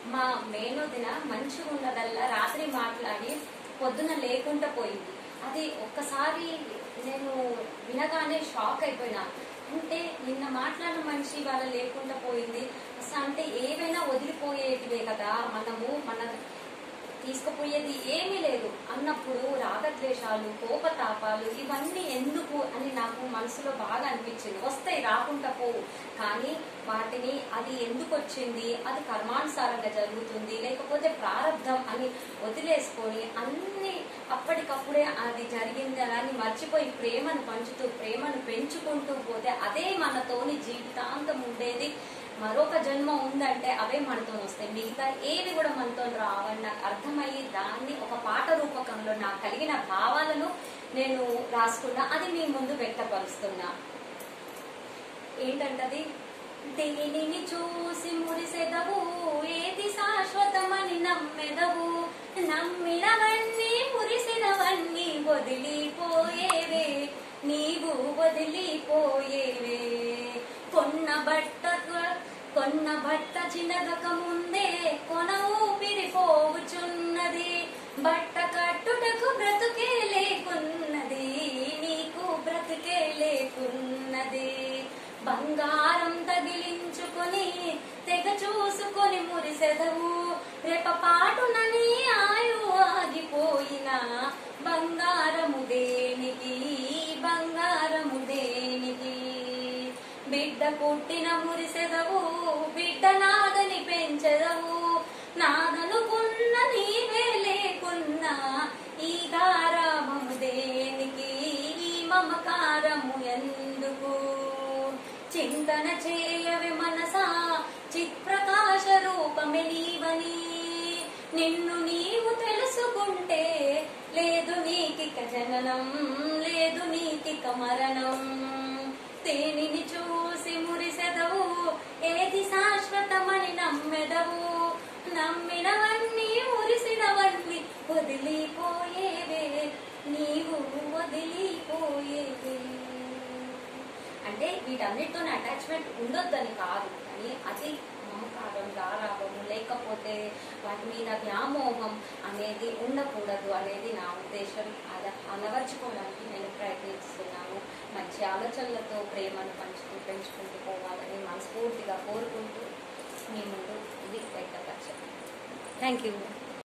మా మేనోదిన మంచిగా ఉన్నదల్లా రాత్రి మాట్లాడి పొద్దున లేకుండా పోయింది అది ఒక్కసారి నేను వినగానే షాక్ అయిపోయినా అంటే నిన్న మాట్లాడిన మనిషి వాళ్ళ లేకుండా పోయింది అసలు అంటే ఏవైనా వదిలిపోయేటివే కదా మనము మన తీసుకుపోయేది ఏమీ లేదు అన్నప్పుడు రాగద్వేషాలు కోపతాపాలు ఇవన్నీ ఎందుకు అని నాకు మనసులో బాగా అనిపించింది వస్తాయి రాకుండా పోవు కానీ వాటిని అది ఎందుకు వచ్చింది అది కర్మానుసారంగా జరుగుతుంది లేకపోతే ప్రారంధం అని వదిలేసుకొని అన్ని అప్పటికప్పుడే అది జరిగింది అని మర్చిపోయి ప్రేమను పంచుతూ ప్రేమను పెంచుకుంటూ పోతే అదే మనతోని జీవితాంతం ఉండేది మరొక జన్మ ఉందంటే అవే మనతో వస్తాయి మిగతా ఏవి కూడా మనతో రావని నాకు అర్థమయ్యి దాన్ని ఒక పాట రూపకంలో నాకు కలిగిన భావాలను నేను రాసుకున్నా అది మీ ముందు వ్యక్తపరుస్తున్నా ఏంటంటది దేనిని చూసి మురిసెదవు ఏది శాశ్వతమని నమ్మెదవు నమ్మినవన్నీ మురిసినవన్నీ వదిలిపోయేవే నీవు వదిలిపోయేవే కొన్న బట్ట కొన్న బట్ట చినగక ముందే కొన ఊపిరిపోవుచున్నది బట్ట కట్టుటకు బ్రతుకే లేకున్నది నీకు బ్రతుకే లేకున్నది బంగారం తగిలించుకొని తెగ చూసుకొని మురిసెదవు రేప పాటునని ఆయు ఆగిపోయిన బంగారము దేనికి బంగారము దేనికి బిడ్డ పుట్టిన మురిసెదవు బిడ్డ నాదని పెంచెదవు నాదనుకున్న నీవే లేకున్నా ఈ గారామము దేనికి ఈ మమకారము ఎందుకు చింతన చేయవే మనసా చిత్ప్రకాశ రూపమే నీవని నిన్ను నీవు తెలుసుకుంటే లేదు నీకిక జననం లేదు నీకిక మరణం దేనిని చూసి మురిసెదవు ఏది శాశ్వతమని నమ్మెదవు నమ్మినవన్నీ మురిసినవన్నీ వదిలిపోయేవే నీవు వదిలిపోయేవే అంటే వీటన్నిటితో అటాచ్మెంట్ ఉండొద్దని కాదు కానీ అది మమకారం గారాభము లేకపోతే వాటి మీద వ్యామోహం అనేది ఉండకూడదు అనేది నా ఉద్దేశం అలా అలవర్చుకోవడానికి నేను ప్రయత్నిస్తున్నాను మంచి ఆలోచనలతో ప్రేమను పంచుతూ పెంచుకుంటూ పోవాలని మనస్ఫూర్తిగా కోరుకుంటూ మీ ముందు ఇది వ్యక్తపరచాను థ్యాంక్ యూ